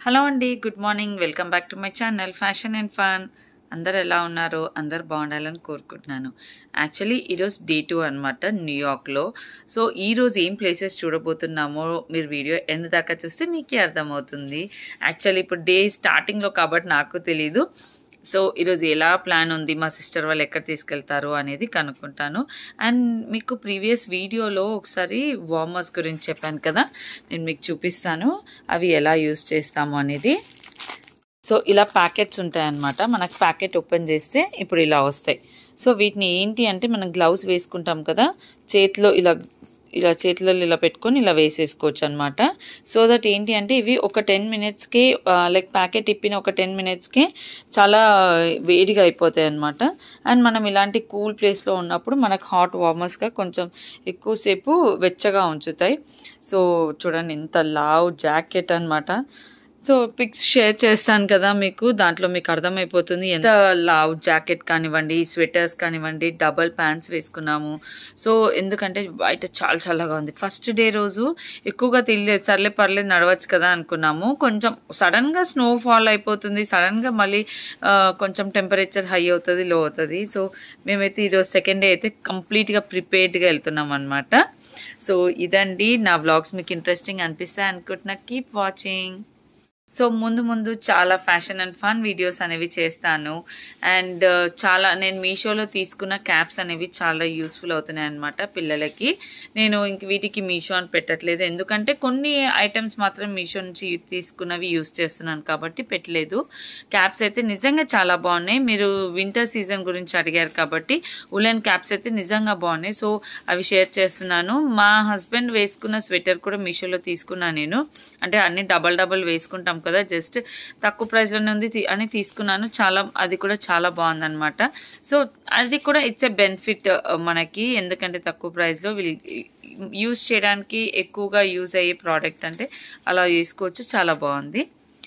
Hello అండి good morning welcome back to my channel fashion and fun అందరు ఎలా ఉన్నారో అందరు బాగుండాలని కోరుకుంటున్నాను యాక్చువల్లీ ఈరోజు డే టూ అనమాట న్యూయార్క్లో సో ఈరోజు ఏం ప్లేసెస్ చూడబోతున్నామో మీరు వీడియో ఎండ్ దాకా చూస్తే మీకే అర్థమవుతుంది యాక్చువల్లీ ఇప్పుడు డే స్టార్టింగ్లో కాబట్టి నాకు తెలీదు సో ఈరోజు ఎలా ప్లాన్ ఉంది మా సిస్టర్ వాళ్ళు ఎక్కడ తీసుకెళ్తారు అనేది కనుక్కుంటాను అండ్ మీకు ప్రీవియస్ వీడియోలో ఒకసారి వార్మర్స్ గురించి చెప్పాను కదా నేను మీకు చూపిస్తాను అవి ఎలా యూస్ చేస్తాము అనేది సో ఇలా ప్యాకెట్స్ ఉంటాయన్నమాట మనకు ప్యాకెట్ ఓపెన్ చేస్తే ఇప్పుడు ఇలా వస్తాయి సో వీటిని ఏంటి అంటే మనం గ్లౌస్ వేసుకుంటాం కదా చేతిలో ఇలా ఇలా చేతిలో ఇలా పెట్టుకొని ఇలా వేసేసుకోవచ్చు అనమాట సో దట్ ఏంటి అంటే ఇవి ఒక టెన్ మినిట్స్కి లైక్ ప్యాకెట్ ఇప్పిన ఒక టెన్ మినిట్స్కి చాలా వేడిగా అయిపోతాయి అనమాట అండ్ మనం ఇలాంటి కూల్ ప్లేస్లో ఉన్నప్పుడు మనకు హాట్ వార్మర్స్గా కొంచెం ఎక్కువసేపు వెచ్చగా ఉంచుతాయి సో చూడండి ఇంత లావ్ జాకెట్ అనమాట సో పిక్స్ షేర్ చేస్తాను కదా మీకు దాంట్లో మీకు అర్థమైపోతుంది ఎంత లావ్ జాకెట్ కానివ్వండి స్వెటర్స్ కానివ్వండి డబల్ ప్యాంట్స్ వేసుకున్నాము సో ఎందుకంటే బయట చాలా చల్లగా ఉంది ఫస్ట్ డే రోజు ఎక్కువగా తెలియదు సర్లే పర్లేదు నడవచ్చు కదా అనుకున్నాము కొంచెం సడన్గా స్నో ఫాల్ అయిపోతుంది సడన్గా మళ్ళీ కొంచెం టెంపరేచర్ హై అవుతుంది లో అవుతుంది సో మేమైతే ఈరోజు సెకండ్ డే అయితే కంప్లీట్గా ప్రిపేర్డ్గా వెళ్తున్నాం అనమాట సో ఇదండి నా వ్లాగ్స్ మీకు ఇంట్రెస్టింగ్ అనిపిస్తాయి అనుకుంటున్నా కీప్ వాచింగ్ సో ముందు ముందు చాలా ఫ్యాషన్ అండ్ ఫన్ వీడియోస్ అనేవి చేస్తాను అండ్ చాలా నేను మీషోలో తీసుకున్న క్యాప్స్ అనేవి చాలా యూస్ఫుల్ అవుతున్నాయి అనమాట పిల్లలకి నేను ఇంక వీటికి మీషో అని పెట్టట్లేదు ఎందుకంటే కొన్ని ఐటమ్స్ మాత్రం మీషో నుంచి తీసుకున్నవి యూస్ చేస్తున్నాను కాబట్టి పెట్టలేదు క్యాప్స్ అయితే నిజంగా చాలా బాగున్నాయి మీరు వింటర్ సీజన్ గురించి అడిగారు కాబట్టి ఉలెన్ క్యాప్స్ అయితే నిజంగా బాగున్నాయి సో అవి షేర్ చేస్తున్నాను మా హస్బెండ్ వేసుకున్న స్వెటర్ కూడా మీషోలో తీసుకున్నాను నేను అంటే అన్ని డబల్ డబల్ వేసుకుంటాం కదా జస్ట్ తక్కువ ప్రైస్లోనే ఉంది అని తీసుకున్నాను చాలా అది కూడా చాలా బాగుందన్నమాట సో అది కూడా ఇట్స్ ఎ బెనిఫిట్ మనకి ఎందుకంటే తక్కువ ప్రైస్లో వీళ్ళు యూజ్ చేయడానికి ఎక్కువగా యూజ్ అయ్యే ప్రోడక్ట్ అంటే అలా తీసుకోవచ్చు చాలా బాగుంది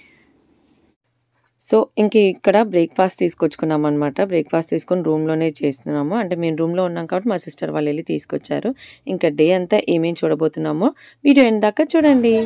సో ఇంక ఇక్కడ బ్రేక్ఫాస్ట్ తీసుకొచ్చుకున్నాం అనమాట బ్రేక్ఫాస్ట్ తీసుకొని రూమ్లోనే చేస్తున్నాము అంటే మేము రూమ్లో ఉన్నాం కాబట్టి మా సిస్టర్ వాళ్ళు వెళ్ళి తీసుకొచ్చారు ఇంకా డే అంతా ఏమేమి చూడబోతున్నామో వీడియో ఎండ్ దాకా చూడండి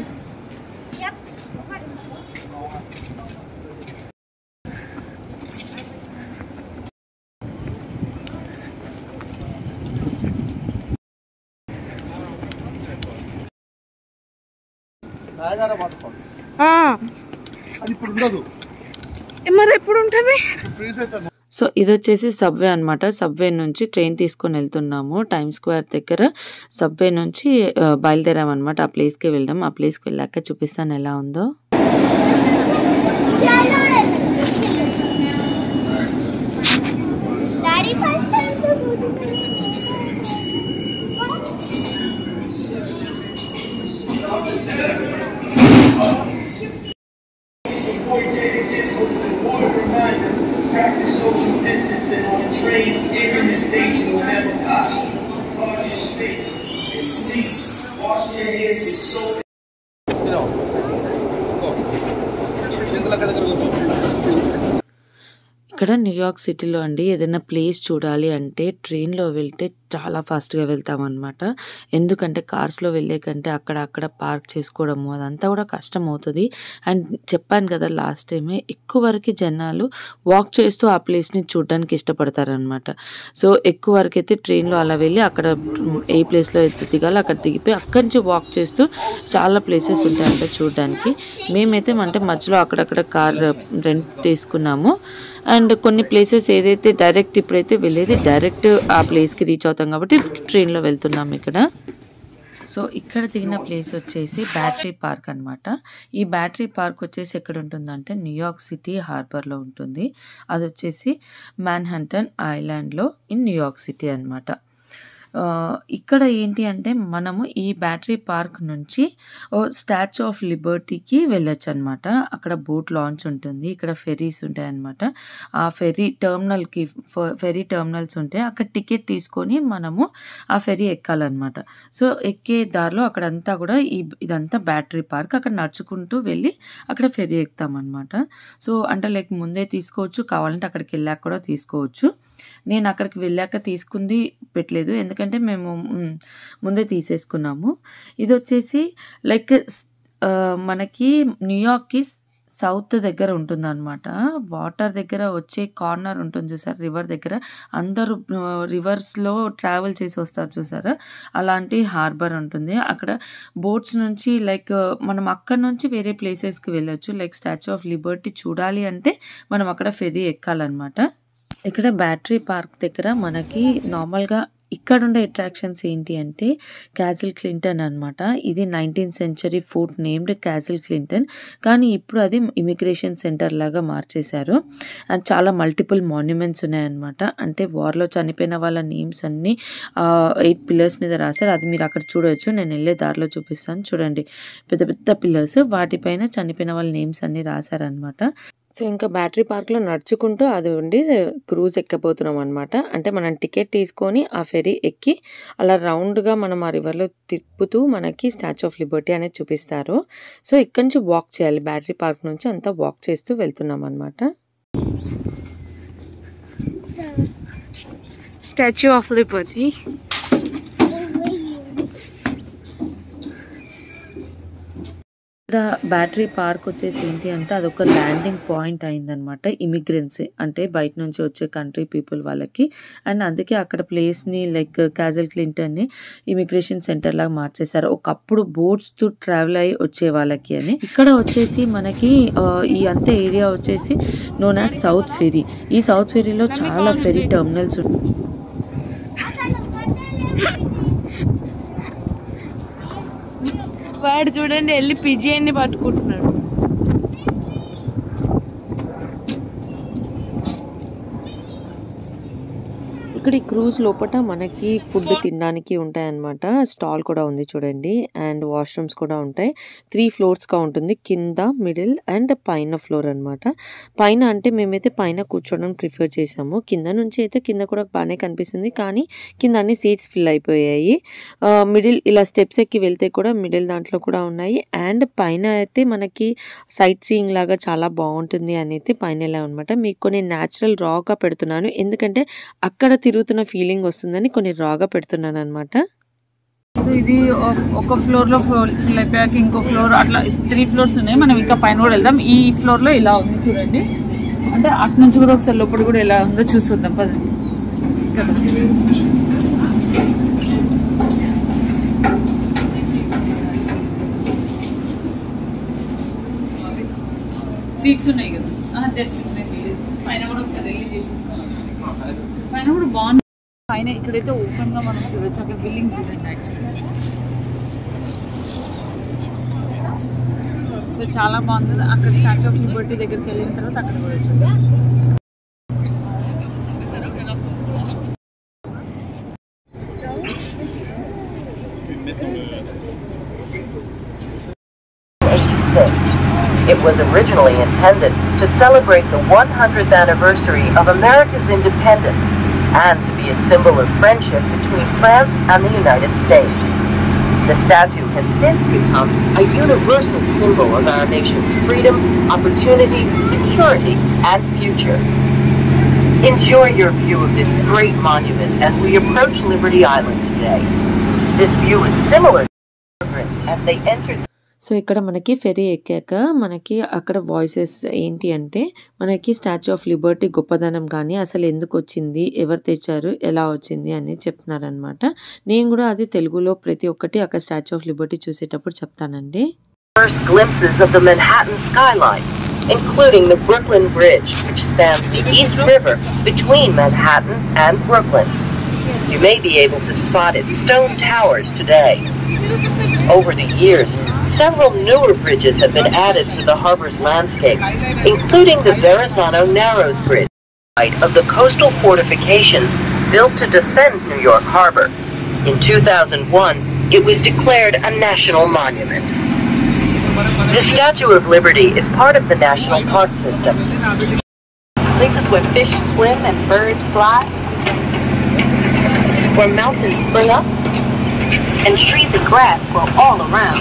అది ఇప్పుడు ఉండదు మరి ఎప్పుడు ఉంటుంది ఫ్రీజ్ అయితే సో ఇది వచ్చేసి సబ్వే అనమాట సబ్వే నుంచి ట్రైన్ తీసుకొని వెళ్తున్నాము టైమ్ స్క్వేర్ దగ్గర సబ్వే నుంచి బయలుదేరామన్నమాట ఆ ప్లేస్కి వెళ్దాం ఆ ప్లేస్కి వెళ్ళాక చూపిస్తాను ఎలా ఉందో Daddy first time to go to Practice social distancing on the train and in the station whenever possible. Guard your space. And please wash your hands with soap. ఇక్కడ న్యూయార్క్ సిటీలో అండి ఏదైనా ప్లేస్ చూడాలి అంటే ట్రైన్లో వెళ్తే చాలా ఫాస్ట్గా వెళ్తామన్నమాట ఎందుకంటే కార్స్లో వెళ్ళే కంటే అక్కడ అక్కడ పార్క్ చేసుకోవడము అదంతా కూడా కష్టం అవుతుంది అండ్ చెప్పాను కదా లాస్ట్ టైమే ఎక్కువ వరకు జనాలు వాక్ చేస్తూ ఆ ప్లేస్ని చూడడానికి ఇష్టపడతారనమాట సో ఎక్కువ వరకు అయితే ట్రైన్లో అలా వెళ్ళి అక్కడ ఏ ప్లేస్లో అయితే దిగాలో అక్కడ దిగిపోయి అక్కడి నుంచి వాక్ చేస్తూ చాలా ప్లేసెస్ ఉంటాయంట చూడడానికి మేమైతే అంటే మధ్యలో అక్కడక్కడ కార్ రెంట్ తీసుకున్నాము అండ్ కొన్ని ప్లేసెస్ ఏదైతే డైరెక్ట్ ఇప్పుడైతే వెళ్ళేది డైరెక్ట్ ఆ ప్లేస్కి రీచ్ అవుతాం కాబట్టి ట్రైన్లో వెళ్తున్నాం ఇక్కడ సో ఇక్కడ దిగిన ప్లేస్ వచ్చేసి బ్యాటరీ పార్క్ అనమాట ఈ బ్యాటరీ పార్క్ వచ్చేసి ఎక్కడ ఉంటుందంటే న్యూయార్క్ సిటీ హార్బర్లో ఉంటుంది అది వచ్చేసి మ్యాన్హంటన్ ఐలాండ్లో ఇన్ న్యూయార్క్ సిటీ అనమాట ఇక్కడ ఏంటి అంటే మనము ఈ బ్యాటరీ పార్క్ నుంచి స్టాచ్యూ ఆఫ్ లిబర్టీకి వెళ్ళొచ్చు అనమాట అక్కడ బోట్ లాంచ్ ఉంటుంది ఇక్కడ ఫెరీస్ ఉంటాయి అనమాట ఆ ఫెరీ టర్మినల్కి ఫెరీ టర్మినల్స్ ఉంటాయి అక్కడ టికెట్ తీసుకొని మనము ఆ ఫెరీ ఎక్కాలన్నమాట సో ఎక్కే దారిలో అక్కడంతా కూడా ఈ ఇదంతా బ్యాటరీ పార్క్ అక్కడ నడుచుకుంటూ వెళ్ళి అక్కడ ఫెరీ ఎక్కుతామన్నమాట సో అంటే లైక్ ముందే తీసుకోవచ్చు కావాలంటే అక్కడికి వెళ్ళాక కూడా తీసుకోవచ్చు నేను అక్కడికి వెళ్ళాక తీసుకుంది పెట్టలేదు ఎందుకంటే మేము మ్, ముందే తీసేసుకున్నాము ఇది వచ్చేసి లైక్ స్- ఆ, మనకి న్యూయార్క్కి సౌత్ దగ్గర ఉంటుందన్నమాట. వాటర్ దగ్గర వచ్చే కార్నర్ ఉంటుంది చూసారా రివర్ దగ్గర అందరూ ఆహ్, రివర్స్‌లో ట్రావెల్ చేసి వస్తారు చూసారా? అలాంటి హార్బర్ ఉంటుంది. అక్కడ బోట్స్ నుంచి లైక్ మనం అక్కడి నుంచి వేరే ప్లేసెస్‌కి వెళ్ళొచ్చు. లైక్ స్టాచ్యూ ఆఫ్ లిబర్టీ చూడాలి అంటే మనం అక్కడ ఫెర్రీ ఎక్కాలన్నమాట. ఇక్కడ బ్యాటరీ పార్క్ దగ్గర మనకి నార్మల్‌గా ఇక్కడుండే అట్రాక్షన్స్ ఏంటి అంటే క్యాసిల్ క్లింటన్ అన్నమాట. ఇది 19థ్ century fort named Castle Clinton. కానీ ఇప్పుడు అది ఇమిగ్రేషన్ సెంటర్ లాగా మార్చేశారు. అండ్ చాలా మల్టిపుల్ మాన్యుమెంట్స్ ఉన్నాయన్నమాట. అంటే వార్‌లో చనిపోయిన వాళ్ళ నేమ్స్ అన్నీ ఆహ్, 8 పిల్లర్స్ మీద రాశారు. అది మీరు అక్కడ చూడొచ్చు. నేను ఎళ్ళే దారిలో చూపిస్తాను చూడండి. పెద్ద పెద్ద పిల్లర్స్ వాటిపైన చనిపోయిన వాళ్ళ నేమ్స్ అన్నీ రాశారన్నమాట. సో, ఇంకా బ్యాటరీ పార్క్‌లో నడుచుకుంటూ అది ఉండి క్రూజ్ ఎక్కబోతున్నాం అన్నమాట. అంటే మనం టికెట్ తీసుకొని ఆ ఫెర్రీ ఎక్కి అలా రౌండ్‌గా మనం ఆ రివర్‌లో తిప్పుతూ మనకి స్టాచ్యూ ఆఫ్ లిబర్టీ అనేది చూపిస్తారు. సో, ఇక్కడి నుంచి వాక్ చేయాలి. బ్యాటరీ పార్క్ నుంచి అంతా వాక్ చేస్తూ వెళ్తున్నాం అన్నమాట. స్టాచ్యూ ఆఫ్ లిబర్టీ ఇక్కడ బ్యాటరీ పార్క్ వచ్చేసి ఏంటి అంటే అదొక ల్యాండింగ్ పాయింట్ అయిందనమాట. ఇమిగ్రెంట్స్ అంటే బయట నుంచి వచ్చే కంట్రీ పీపుల్ వాళ్ళకి. అండ్ అందుకే అక్కడ ప్లేస్‌ని లైక్ క్యాసిల్ క్లింటన్‌ని ఇమిగ్రేషన్ సెంటర్ లాగా మార్చేశారు. ఒకప్పుడు బోట్స్‌తో ట్రావెల్ అయ్యి వచ్చే వాళ్ళకి అని. ఇక్కడ వచ్చేసి మనకి ఆహ్, ఈ అంత ఏరియా వచ్చేసి నోన్ యాస్ సౌత్ ఫెర్రీ. ఈ సౌత్ ఫెర్రీలో చాలా ఫెర్రీ టెర్మినల్స్ ఉం వాడు చూడండి వెళ్ళి పిజియన్ని పట్టుకుంటున్నాడు ఇక్కడ ఈ క్రూజ్ లోపట మనకి ఫుడ్ తినడానికి ఉంటాయన్నమాట. స్టాల్ కూడా ఉంది చూడండి. అండ్ వాష్‌రూమ్స్ కూడా ఉంటాయి. 3 ఫ్లోర్స్‌గా ఉంటుంది. కింద, మిడిల్ అండ్ పైన ఫ్లోర్ అన్నమాట. పైన అంటే మేమైతే పైన కూర్చోవడం ప్రిఫర్ చేసాము. కింద నుంచి అయితే కింద కూడా బానే కనిపిస్తుంది. కానీ కింద అన్ని సీట్స్ ఫిల్ అయిపోయాయి. ఆహ్, మిడిల్ ఇలా స్టెప్స్ ఎక్కి వెళ్తే కూడా మిడిల్ దాంట్లో కూడా ఉన్నాయి. అండ్ పైన అయితే మనకి సైట్ సీయింగ్ లాగా చాలా బావుంటుంది అనైతే పైన వెళ్ళామన్నమాట. మీకు కొన్ని నేచురల్ రాగా పెడుతున్నాను. ఎందుకంటే అక్కడ తిరుగుతున్న ఫీలింగ్ వస్తుందని కొన్ని రాగా పెడుతున్నానన్నమాట. సో ఇది ఒ- ఒక ఫ్లోర్ లో ఫ్లోర్ ఫుల్ అయిపోయాక ఇంకో ఫ్లోర్ అట్లా త్రీ ఫ్లోర్స్ ఉన్నాయి మనం ఇంకా పైన కూడా వెళ్దాం ఈ ఫ్లోర్ లో ఇలా ఉంది చూడండి అంటే అటు నుంచి కూడా ఒకసారి లోపల కూడా ఎలా ఉందో చూసొద్దాం పదండి కదా. సీట్స్ ఉన్నాయి కదా జస్ట్ పైన కూడా ఒకసారి వెళ్ళి చేసేసుకోవాలి పైన కూడా బాగుంది పైన ఇక్కడైతే ఓపెన్ గా మనం చూడొచ్చు అక్కడ బిల్డింగ్ చూడండి యాక్చువల్లీ సో చాలా బాగుంది అక్కడ స్టాచ్యూ ఆఫ్ లిబర్టీ దగ్గరికి వెళ్ళిన తర్వాత అక్కడ కూడా చూద్దాం It was originally intended to celebrate the 100th anniversary of America's independence and to be a symbol of friendship between France and the United States. The statue has since become a universal symbol of our nation's freedom, opportunity, security, and future. Enjoy your view of this great monument as we approach Liberty Island today. This view is similar to immigrants as they entered సో ఇక్కడ మనకి fairy ఎక్కాక మనకి అక్కడ voices ఏంటి అంటే మనకి statue of Liberty గొప్పదనం కానీ అసలు ఎందుకు వచ్చింది ఎవరు తెచ్చారు ఎలా వచ్చింది అని చెప్తున్నారనమాట నేను కూడా అది తెలుగులో ప్రతి ఒక్కటి అక్కడ స్టాచ్యూ ఆఫ్ లిబర్టీ చూసేటప్పుడు చెప్తానండి first glimpses of the Manhattan skyline, including the Brooklyn Bridge, which spans the East River between Manhattan and Brooklyn. You may be able to spot its stone towers today. Over the years, several newer bridges have been added to the harbor's landscape, including the Verrazano Narrows Bridge, site of the coastal fortifications built to defend New York Harbor. In 2001, it was declared a national monument. The Statue of Liberty is part of the National Park System. Places where fish swim and birds fly, where mountains spring up, and trees and grass grow all around.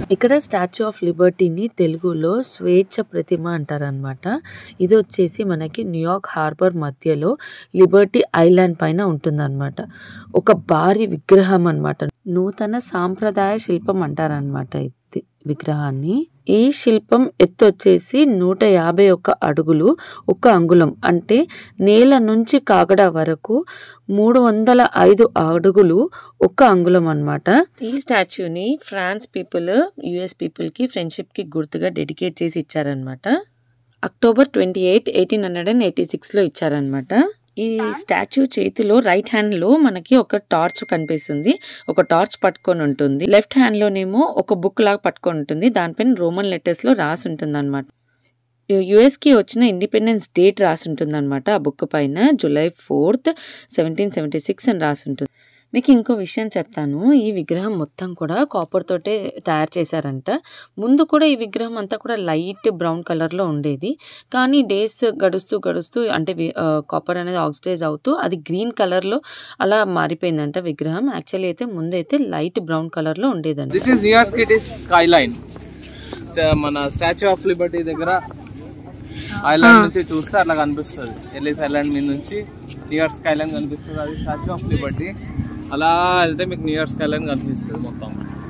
ఇక్కడ Statue of లిబర్టీని తెలుగులో స్వేచ్ఛ ప్రతిమ అంటారనమాట ఇది వచ్చేసి మనకి New York harbour మధ్యలో లిబర్టీ ఐలాండ్ పైన ఉంటుందన్నమాట ఒక భారీ విగ్రహం అన్నమాట నూతన సాంప్రదాయ శిల్పం అంటారనమాట ఇది విగ్రహాన్ని ఈ శిల్పం ఎత్తు వచ్చేసి నూట యాభై ఒక్క అడుగులు ఒక అంగుళం అంటే నేల నుంచి కాగడ వరకు మూడు వందల ఐదు అడుగులు ఒక అంగుళం అన్నమాట ఈ స్టాచ్యూని ఫ్రాన్స్ పీపుల్ యుఎస్ పీపుల్ కి ఫ్రెండ్షిప్ కి గుర్తుగా డెడికేట్ చేసి ఇచ్చారనమాట October twenty eighth eighteen hundred and eighty six లో ఇచ్చారనమాట ఈ స్టాచ్యూ చేతిలో రైట్ హ్యాండ్ లో మనకి ఒక టార్చ్ కనిపిస్తుంది ఒక టార్చ్ పట్టుకొని ఉంటుంది లెఫ్ట్ హ్యాండ్ లోనేమో ఒక బుక్ లాగా పట్టుకొని ఉంటుంది దానిపైన రోమన్ లెటర్స్ లో రాసి ఉంటుంది అనమాట యుఎస్ కి వచ్చిన ఇండిపెండెన్స్ డేట్ రాసి ఉంటుంది అనమాట ఆ బుక్ పైన July fourth seventeen seventy six అని రాసి ఉంటుంది మీకు ఇంకో విషయం చెప్తాను ఈ విగ్రహం మొత్తం కూడా కాపర్ తోటే తయారు చేశారంట ముందు కూడా ఈ విగ్రహం అంతా కూడా లైట్ బ్రౌన్ కలర్ లో ఉండేది కానీ డేస్ గడుస్తూ గడుస్తూ అంటే కాపర్ అనేది ఆక్సిడైజ్ అవుతూ అది గ్రీన్ కలర్ లో అలా మారిపోయిందంట విగ్రహం యాక్చువల్లీ అయితే ముందైతే లైట్ బ్రౌన్ కలర్ లో ఉండేదండి this is New York City skyline మన స్టాచ్యూ ఆఫ్ లిబర్టీ దగ్గర ఐలాండ్ నుంచి చూస్తే అట్లా కనిపిస్తుంది ఎల్లీస్ ఐలాండ్ మీద నుంచి న్యూయార్క్ స్కై లైన్ కనిపిస్తుంది అది స్టాచ్యూ ఆఫ్ లిబర్టీ అలా వెళ్తే మీకు న్యూయార్క్ స్కై లైన్ కనిపిస్తుంది మొత్తం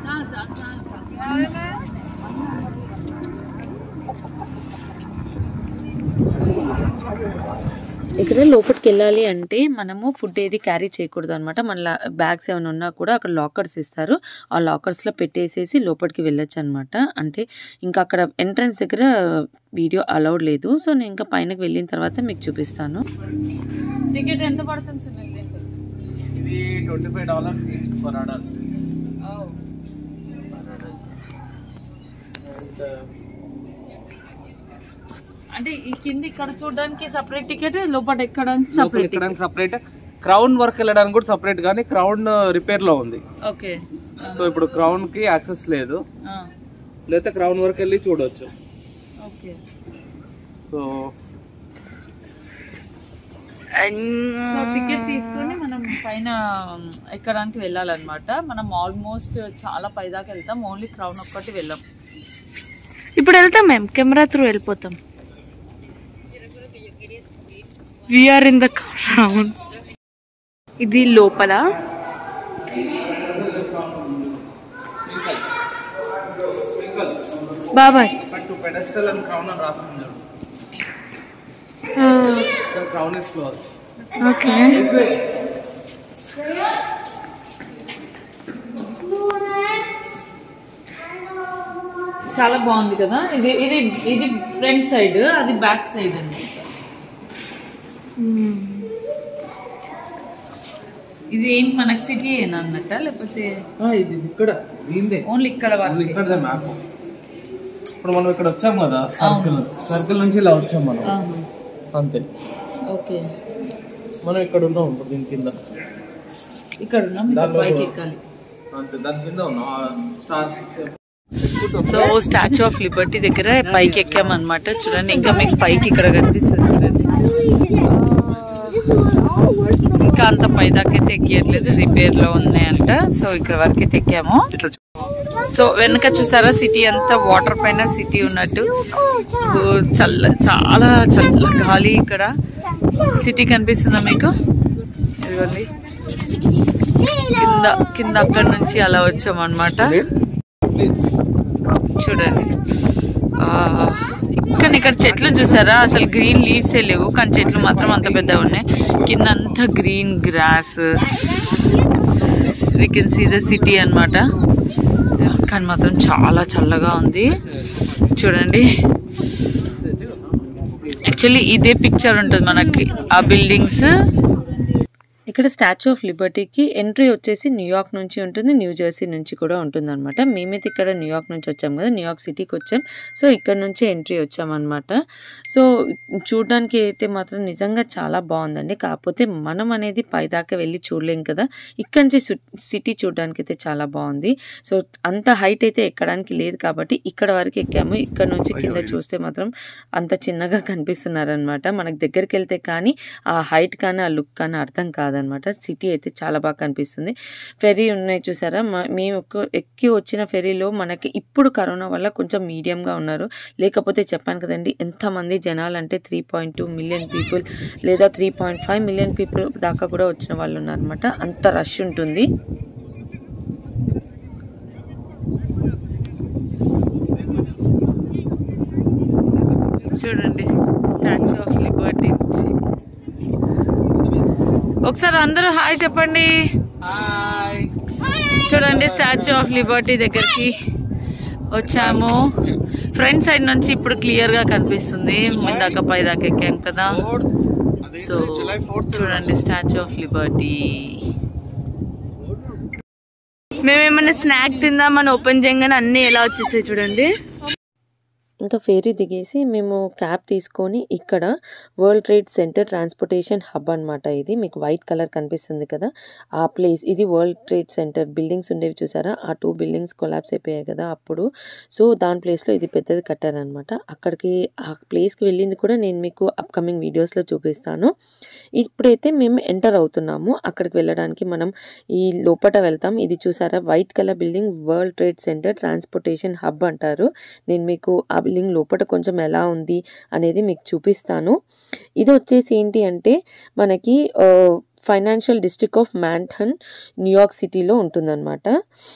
ఇక్కడ లోపలికి వెళ్ళాలి అంటే మనము ఫుడ్ ఏది క్యారీ చేయకూడదు అనమాట మన బ్యాగ్స్ ఏమైనా ఉన్నా కూడా అక్కడ లాకర్స్ ఇస్తారు ఆ లాకర్స్ లో పెట్టేసేసి లోపలికి వెళ్ళొచ్చు అనమాట అంటే ఇంకా అక్కడ ఎంట్రన్స్ దగ్గర వీడియో అలౌడ్ లేదు సో నేను ఇంకా పైనకి వెళ్ళిన తర్వాత మీకు చూపిస్తాను టికెట్ ఎంత పడుతుంది సునీల్ ఇది twenty five dollars each per adult అంటే ఈ కింద ఇక్కడ చూడడానికి సపరేట్ టికెట్ లోపల ఎక్కడానికి లోపల సపరేట్ ఎక్కడానికి సపరేట్ క్రౌన్ వర్క్ వెళ్ళడానికి కూడా సపరేట్ కానీ క్రౌన్ రిపేర్ లో ఉంది ఓకే సో ఇప్పుడు క్రౌన్ కి యాక్సెస్ లేదు లేకపోతే క్రౌన్ వర్క్ వెళ్ళి చూడొచ్చు ఓకే సో సో టికెట్ తీసుకొని మనం పైన ఎక్కడానికి వెళ్ళాలన్నమాట మనం ఆల్మోస్ట్ చాలా పైదాకా వెళ్తాం ఓన్లీ క్రౌన్ ఒక్కటి వెళ్ళాం ఇప్పుడు వెళ్తాం మేము కెమెరా త్రూ వెళ్ళిపోతాం వీఆర్ ఇన్ ద క్రౌన్ ఇది లోపల బాబాయ్ but to pedestal and crown అని రాస్తుంది క్రౌన్ ఇస్ క్లోజ్ ఓకే చాలా బాగుంది కదా ఇది ఇది ఇది ఫ్రంట్ సైడ్ అది బ్యాక్ సైడ్ అన్నమాట ఇది ఏంటి మనకి సిటీ ఏనా అన్నట్ట లేకపోతే ఇది ఇక్కడ దీందే ఓన్లీ ఇక్కడ ఇది వరకు ఇక్కడదే మ్యాప్ ఇప్పుడు మనం ఇక్కడ వచ్చాం కదా సర్కిల్ సర్కిల్ నుంచి ఇలా వచ్చాం మనం అంతే ఓకే మనం ఇక్కడ ఉన్నాం ఇప్పుడు దీని కింద ఇక్కడ ఉన్నాం ఇంకా దానిలో పైకి కూడా. ఎక్కాలి అంతే దాని కింద ఉన్నాం star so Statue of Liberty దగ్గర పైకి ఎక్కామన్నమాట చూడండి ఇంకా మీకు పైకి ఇక్కడ కనిపిస్తుంది చూడండి ఇంకా అంత పై దాకా అయితే ఎక్కియట్లేదు రిపేర్ లో ఉన్నాయంట సో ఇక్కడ వరకు అయితే ఎక్కాము సో వెనక చూసారా సిటీ అంతా వాటర్ పైన సిటీ ఉన్నట్టు ఓ, చల్ల చాలా చల్ల గాలి ఇక్కడ సిటీ కనిపిస్తుందా మీకు ఇదిగోండి కింద కింద అక్కడ నుంచి అలా వచ్చామన్నమాట చూడండి ఆ, కానీ ఇక్కడ చెట్లు చూసారా అసలు గ్రీన్ లీవ్స్ లేవు కానీ చెట్లు మాత్రం అంత పెద్దగా ఉన్నాయి కింద అంతా green grass we can see the city అన్నమాట కానీ మాత్రం చాలా చల్లగా ఉంది చూడండి యాక్చువల్లీ ఇదే పిక్చర్ ఉంటుంది మనకి ఆ బిల్డింగ్స్ ఇక్కడ స్టాచ్యూ ఆఫ్ లిబర్టీకి ఎంట్రీ వచ్చేసి న్యూయార్క్ నుంచి ఉంటుంది న్యూ జెర్సీ నుంచి కూడా ఉంటుంది అనమాట మేమైతే ఇక్కడ న్యూయార్క్ నుంచి వచ్చాం కదా న్యూయార్క్ సిటీకి వచ్చాం సో ఇక్కడ నుంచి ఎంట్రీ వచ్చామన్నమాట సో చూడడానికి అయితే మాత్రం నిజంగా చాలా బాగుందండి కాకపోతే మనం అనేది పైదాకా వెళ్ళి చూడలేం కదా ఇక్కడ నుంచి సిటీ చూడడానికి అయితే చాలా బాగుంది సో అంత హైట్ అయితే ఎక్కడానికి లేదు కాబట్టి ఇక్కడ వరకు ఎక్కాము ఇక్కడ నుంచి కింద చూస్తే మాత్రం అంత చిన్నగా కనిపిస్తున్నారనమాట మనకు దగ్గరికి వెళ్తే కానీ ఆ హైట్ కానీ ఆ లుక్ కానీ అర్థం కాదనమాట అనమాట సిటీ అయితే చాలా బాగా కనిపిస్తుంది ఫెరీ ఉన్నాయి చూసారా మ- మేము ఎక్కు- ఎక్కి వచ్చిన ఫెరీలో మనకి ఇప్పుడు కరోనా వల్ల కొంచెం మీడియంగా ఉన్నారు లేకపోతే చెప్పాను కదండి ఎంతమంది జనాలు అంటే three point two million people లేదా three point five million people దాకా కూడా వచ్చిన వాళ్ళు ఉన్నారనమాట అంత రష్ ఉంటుంది చూడండి స్టాచ్యూ ఆఫ్ లిబర్టీ నుంచి ఒకసారి అందరూ హాయ్ చెప్పండి హాయ్ చూడండి స్టాచ్యూ ఆఫ్ లిబర్టీ దగ్గరికి వచ్చాము ఫ్రంట్ సైడ్ నుంచి ఇప్పుడు క్లియర్ గా కనిపిస్తుంది ఇందాక పై దాకా ఎక్కాం కదా సో జూలై ఫోర్త్ చూడండి స్టాచ్యూ ఆఫ్ లిబర్టీ మేమేమైనా స్నాక్ తిందామని ఓపెన్ చేయగానే అన్ని ఎలా వచ్చేసాయి చూడండి ఇంకా ఫేరీ దిగేసి మేము క్యాబ్ తీసుకొని ఇక్కడ World Trade Centre transportation hub అన్నమాట ఇది మీకు వైట్ కలర్ కనిపిస్తుంది కదా ఆ ప్లేస్ ఇది వరల్డ్ ట్రేడ్ సెంటర్ బిల్డింగ్స్ ఉండేవి చూసారా ఆ టూ బిల్డింగ్స్ కొలాప్స్ అయిపోయాయి కదా అప్పుడు సో దాని ప్లేస్లో ఇది పెద్దది కట్టారనమాట అక్కడికి ఆ ప్లేస్కి వెళ్ళింది కూడా నేను మీకు అప్కమింగ్ వీడియోస్లో చూపిస్తాను ఇప్పుడైతే మేము ఎంటర్ అవుతున్నాము అక్కడికి వెళ్ళడానికి మనం ఈ లోపట వెళ్తాం ఇది చూసారా white colour building World Trade Centre transportation hub అంటారు నేను మీకు ఆ బిల్డింగ్ లోపల కొంచెం ఎలా ఉంది అనేది మీకు చూపిస్తాను ఇది వచ్చేసి ఏంటి అంటే మనకి financial district of Manhattan New York సిటీలో ఉంటుందన్నమాట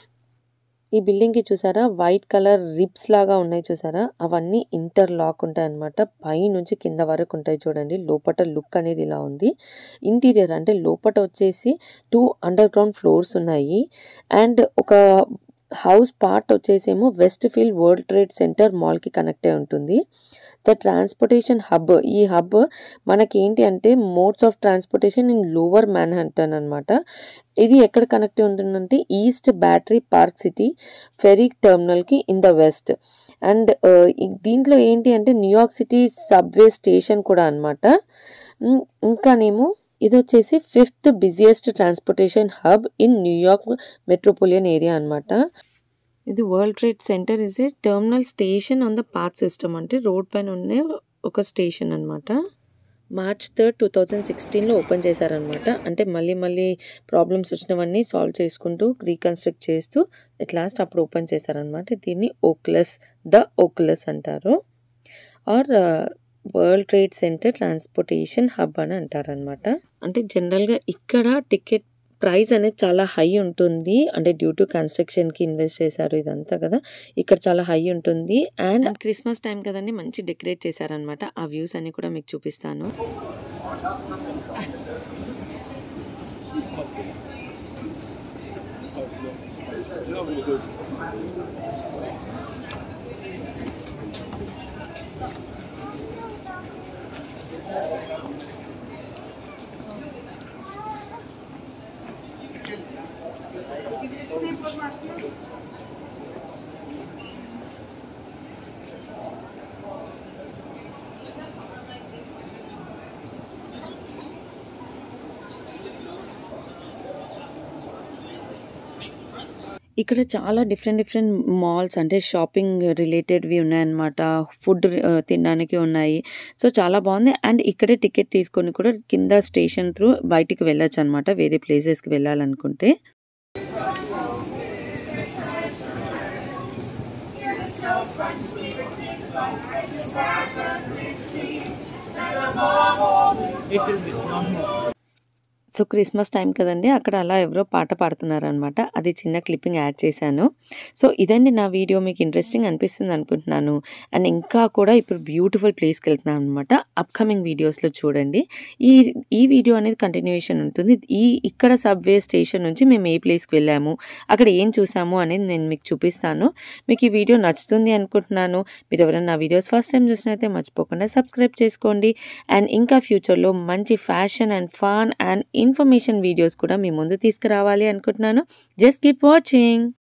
ఈ బిల్డింగ్కి చూసారా వైట్ కలర్ రిప్స్ లాగా ఉన్నాయి చూసారా అవన్నీ ఇంటర్ లాక్ ఉంటాయి అనమాట పై నుంచి కింద వరకు ఉంటాయి చూడండి లోపట లుక్ అనేది ఇలా ఉంది ఇంటీరియర్ అంటే లోపట వచ్చేసి టూ అండర్ గ్రౌండ్ ఫ్లోర్స్ ఉన్నాయి అండ్ ఒక హౌస్ పార్ట్ వచ్చేసేమో Westfield World Trade Centre మాల్కి కనెక్ట్ అయి ఉంటుంది ద ట్రాన్స్పోర్టేషన్ హబ్ ఈ హబ్ మనకి ఏంటి అంటే modes of transportation in Lower Manhattan అనమాట ఇది ఎక్కడ కనెక్ట్ అయి ఉంటుందంటే East Battery Park City ferry టెర్మినల్కి ఇన్ ద వెస్ట్ అండ్ దీంట్లో ఏంటి అంటే న్యూయార్క్ సిటీ సబ్వే స్టేషన్ కూడా అనమాట ఇంకానేమో ఇది వచ్చేసి fifth busiest transportation hub in New York metropolitan area అన్నమాట ఇది World Trade Centre is a terminal station on the PATH system అంటే రోడ్ పైన ఉండే ఒక స్టేషన్ అన్నమాట మార్చ్ థర్డ్ టూ థౌజండ్ సిక్స్టీన్లో ఓపెన్ చేశారనమాట అంటే మళ్ళీ మళ్ళీ ప్రాబ్లమ్స్ వచ్చినవన్నీ సాల్వ్ చేసుకుంటూ రీకన్స్ట్రక్ట్ చేస్తూ ఎట్ లాస్ట్ అప్పుడు ఓపెన్ చేశారనమాట దీన్ని ఓక్లస్ ద ఓక్లస్ అంటారు or World Trade Centre transportation hub అని అంటారనమాట అంటే జనరల్గా ఇక్కడ టికెట్ ప్రైస్ అనేది చాలా హై ఉంటుంది అంటే డ్యూ టు కన్స్ట్రక్షన్కి ఇన్వెస్ట్ చేశారు ఇదంతా కదా ఇక్కడ చాలా హై ఉంటుంది అండ్ క్రిస్మస్ టైం కదండి మంచి డెకరేట్ చేశారనమాట ఆ వ్యూస్ అన్ని కూడా మీకు చూపిస్తాను ఇక్కడ చాలా డిఫరెంట్ డిఫరెంట్ మాల్స్ అంటే షాపింగ్ రిలేటెడ్వి ఉన్నాయన్నమాట ఫుడ్ తినడానికి ఉన్నాయి సో చాలా బాగుంది అండ్ ఇక్కడే టికెట్ తీసుకొని కూడా కింద స్టేషన్ త్రూ బయటికి వెళ్ళొచ్చు అనమాట వేరే ప్లేసెస్కి వెళ్ళాలనుకుంటే సో క్రిస్మస్ టైం కదండి అక్కడ అలా ఎవరో పాట పాడుతున్నారనమాట అది చిన్న క్లిప్పింగ్ యాడ్ చేశాను సో ఇదండి నా వీడియో మీకు ఇంట్రెస్టింగ్ అనిపిస్తుంది అనుకుంటున్నాను అండ్ ఇంకా కూడా ఇప్పుడు బ్యూటిఫుల్ ప్లేస్కి వెళ్తున్నాను అనమాట అప్కమింగ్ వీడియోస్లో చూడండి ఈ ఈ వీడియో అనేది కంటిన్యూషన్ ఉంటుంది ఈ ఇక్కడ సబ్వే స్టేషన్ నుంచి మేము ఏ ప్లేస్కి వెళ్ళాము అక్కడ ఏం చూసాము అనేది నేను మీకు చూపిస్తాను మీకు ఈ వీడియో నచ్చుతుంది అనుకుంటున్నాను మీరు ఎవరైనా నా వీడియోస్ ఫస్ట్ టైం చూసినైతే మర్చిపోకుండా సబ్స్క్రైబ్ చేసుకోండి అండ్ ఇంకా ఫ్యూచర్లో మంచి fashion and fun and information videos కూడా మీ ముందు తీసుకురావాలి అనుకుంటున్నాను జస్ట్ కీప్ వాచింగ్